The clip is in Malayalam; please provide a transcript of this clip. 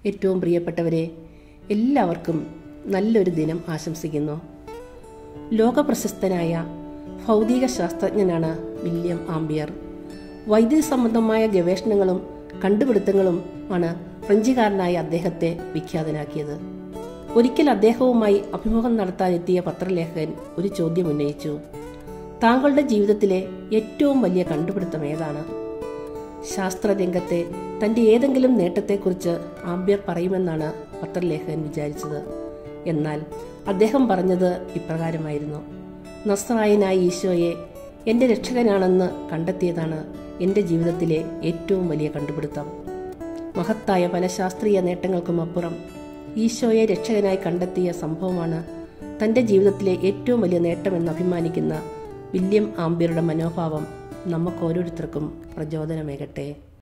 ഏറ്റവും പ്രിയപ്പെട്ടവരെ എല്ലാവർക്കും നല്ലൊരു ദിനം ആശംസിക്കുന്നു ലോകപ്രശസ്തനായ ഭൗതിക ശാസ്ത്രജ്ഞനാണ് വില്യം ആംബിയർ വൈദ്യുതി സംബന്ധമായ ഗവേഷണങ്ങളും കണ്ടുപിടുത്തങ്ങളും ആണ് ഫ്രഞ്ചുകാരനായ അദ്ദേഹത്തെ വിഖ്യാതനാക്കിയത് ഒരിക്കൽ അദ്ദേഹവുമായി അഭിമുഖം നടത്താനെത്തിയ പത്രലേഖകൻ ഒരു ചോദ്യം ഉന്നയിച്ചു താങ്കളുടെ ജീവിതത്തിലെ ഏറ്റവും വലിയ കണ്ടുപിടുത്തം ഏതാണ് ശാസ്ത്രരംഗത്തെ തന്റെ ഏതെങ്കിലും നേട്ടത്തെക്കുറിച്ച് ആംബിയർ പറയുമെന്നാണ് പത്രലേഖകൻ വിചാരിച്ചത് എന്നാൽ അദ്ദേഹം പറഞ്ഞത് ഇപ്രകാരമായിരുന്നു നസ്രായനായ ഈശോയെ എൻ്റെ രക്ഷകനാണെന്ന് കണ്ടെത്തിയതാണ് എൻ്റെ ജീവിതത്തിലെ ഏറ്റവും വലിയ കണ്ടുപിടുത്തം മഹത്തായ പല ശാസ്ത്രീയ നേട്ടങ്ങൾക്കും അപ്പുറം ഈശോയെ രക്ഷകനായി കണ്ടെത്തിയ സംഭവമാണ് തൻ്റെ ജീവിതത്തിലെ ഏറ്റവും വലിയ നേട്ടമെന്ന് അഭിമാനിക്കുന്ന വില്യം ആംബിയറുടെ മനോഭാവം നമുക്ക് ഓരോരുത്തർക്കും പ്രചോദനമേകട്ടെ